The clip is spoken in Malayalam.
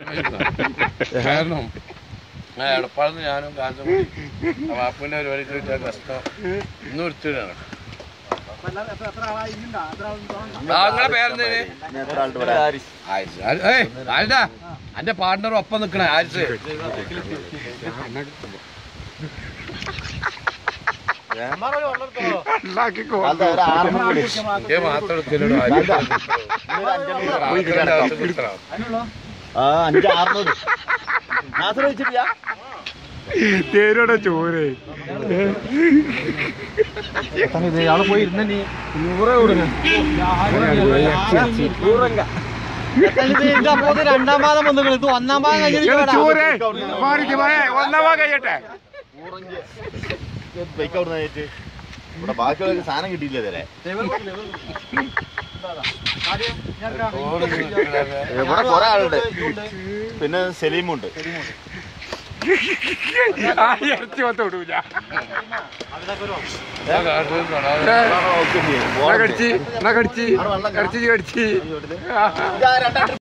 കാരണം ആ എടപ്പാടുന്ന് ഞാനും കാഞ്ചൻകുടി ആ വാപ്പുവിന്റെ പരിപാടിക്ക് കിട്ടിയ കഷ്ടം ഇന്നും എടുത്തിടാണ് ആ നിങ്ങളെ പേരെന്തേന് ആയിഷ് ആ- ഏയ് ആരിതാ എന്റെ പാർട്ണർ ഒപ്പം നിക്കണേ ആരിസ് ഏ മാത്രം എടുക്കലോ ആ അഞ്ച് ആറിനോട് നാസർ വെച്ചിട്ടില്ല തേരോടെ ചോര് ഇയാള് പോയി ഇരുന്ന നീ രണ്ടാം പാദം വന്നു ഇത് ഒന്നാം പാദം ചോര് മാറിക്ക് പോയെ ഒന്നാവാ കഴിയട്ടെ ബൈക്ക് അവിടെ നിന്ന് ഇവിടെ ബാക്കിയുള്ള സാധനം കിട്ടിയില്ല ഇതുവരെ ഇവിടെ കുറെ ആളുണ്ട് പിന്നെ സലീമുണ്ട് ആ ഇറച്ചി വത്തോടൂല കടിച്ച് കടിച്ച് കടിച്ച് കടിച്ച്